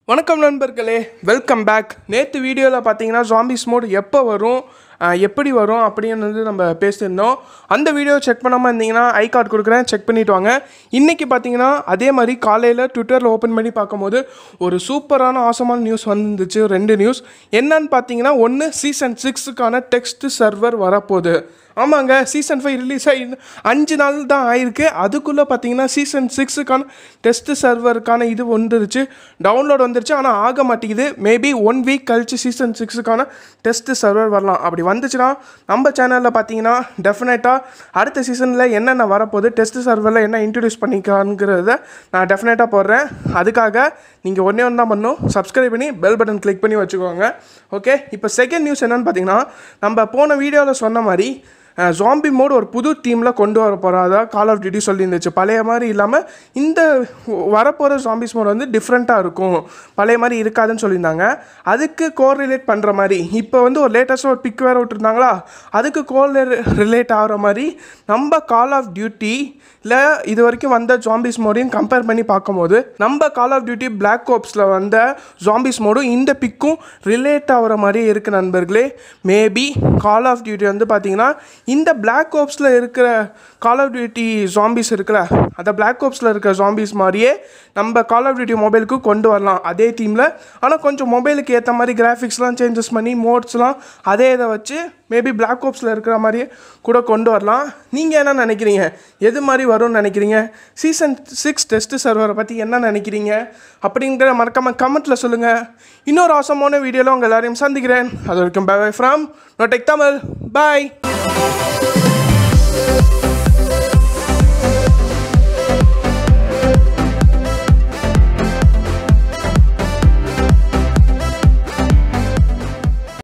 வணக்கம் நண்பர்களே welcome back நேற்று வீடியோவில் பார்த்தீங்கன்னா ஜாம்பிஸ் மோட் எப்போ வரும் அஹ், எப்படி வரும் அப்படின்னு வந்து நம்ம பேசியிருந்தோம் அந்த வீடியோ செக் பண்ணாமல் இருந்தீங்கன்னா ஐ கார்டு கொடுக்குறேன் செக் பண்ணிட்டு வாங்க இன்றைக்கி பார்த்தீங்கன்னா அதே மாதிரி காலையில் ட்விட்டரில் ஓப்பன் பண்ணி பார்க்கும்போது ஒரு சூப்பரான ஆசமான நியூஸ் வந்துருந்துச்சு ரெண்டு நியூஸ் என்னன்னு பார்த்தீங்கன்னா ஒன்று சீசன் சிக்ஸுக்கான டெக்ஸ்ட் சர்வர் வரப்போகுது ஆமாங்க சீசன் ஃபைவ் ரிலீஸ் ஆகி இன்னும் அஞ்சு நாள் தான் ஆயிருக்கு அதுக்குள்ளே பார்த்தீங்கன்னா சீசன் சிக்ஸுக்கான டெஸ்ட் சர்வருக்கான இது வந்துருச்சு டவுன்லோட் வந்துருச்சு ஆனால் ஆக மாட்டேங்குது மேபி ஒன் வீக் கழிச்சு சீசன் சிக்ஸுக்கான டெஸ்ட் சர்வர் வரலாம் அப்படி வந்துச்சுன்னா நம்ம சேனலில் பார்த்தீங்கன்னா டெஃபினட்டாக அடுத்த சீசனில் என்னென்ன வரப்போகுது டெஸ்ட் சர்வரில் என்ன இன்ட்ரடியூஸ் பண்ணிக்காங்கிறத நான் டெஃபினட்டாக போடுறேன் அதுக்காக நீங்கள் ஒன்றே ஒன்று தான் பண்ணணும் சப்ஸ்கிரைப் பண்ணி பெல் பட்டன் கிளிக் பண்ணி வச்சுக்கோங்க ஓகே இப்போ செகண்ட் நியூஸ் என்னன்னு பார்த்தீங்கன்னா நம்ம போன வீடியோவில் சொன்ன மாதிரி ஜாம்பி மோட் ஒரு புது தீமில் கொண்டு வர போகிறதா கால் ஆஃப் டியூட்டி சொல்லியிருந்துச்சு பழைய மாதிரி இல்லாமல் இந்த வரப்போகிற ஜாம்பிஸ் மோட் வந்து டிஃப்ரெண்ட்டாக இருக்கும் பழைய மாதிரி இருக்காதுன்னு சொல்லியிருந்தாங்க அதுக்கு கோர் ரிலேட் பண்ணுற மாதிரி இப்போ வந்து ஒரு லேட்டஸ்ட்டாக ஒரு பிக் வேறு விட்டுருந்தாங்களா அதுக்கு கோர் ரிலேட் ஆகிற மாதிரி நம்ம கால் ஆஃப் டியூட்டியில் இது வரைக்கும் வந்த ஜாம்பிஸ் மோடையும் கம்பேர் பண்ணி பார்க்கும்போது நம்ம கால் ஆஃப் டியூட்டி பிளாக் கோப்ஸில் வந்த ஜாம்பிஸ் மோடும் இந்த பிக்கும் ரிலேட் ஆகிற மாதிரி இருக்குது நண்பர்களே மேபி கால் ஆஃப் டியூட்டி வந்து பார்த்தீங்கன்னா இந்த பிளாக் ஓப்ஸில் இருக்கிற கால் ஆஃப் டியூட்டி ஜாம்பிஸ் இருக்குல்ல அந்த பிளாக் ஓப்ஸில் இருக்கிற ஜாம்பிஸ் மாதிரியே நம்ம கால் ஆஃப் டியூட்டி மொபைலுக்கு கொண்டு வரலாம் அதே தீமில் ஆனால் கொஞ்சம் மொபைலுக்கு ஏற்ற மாதிரி கிராஃபிக்ஸ்லாம் சேஞ்சஸ் பண்ணி மோட்ஸ்லாம் அதே இதை வச்சு மேபி பிளாக் ஓப்ஸில் இருக்கிற மாதிரியே கூட கொண்டு வரலாம் நீங்கள் என்ன நினைக்கிறீங்க எது மாதிரி வரும்னு நினைக்கிறீங்க சீசன் சிக்ஸ் டெஸ்ட் சர்வரை பற்றி என்ன நினைக்கிறீங்க அப்படிங்கிற மறக்காம கமெண்ட்டில் சொல்லுங்கள் இன்னொரு அவசரமான வீடியோவில் உங்கள் எல்லாரையும் சந்திக்கிறேன் அது வரைக்கும் பை பை ஃப்ரம் நோடெக் தமிழ் பாய்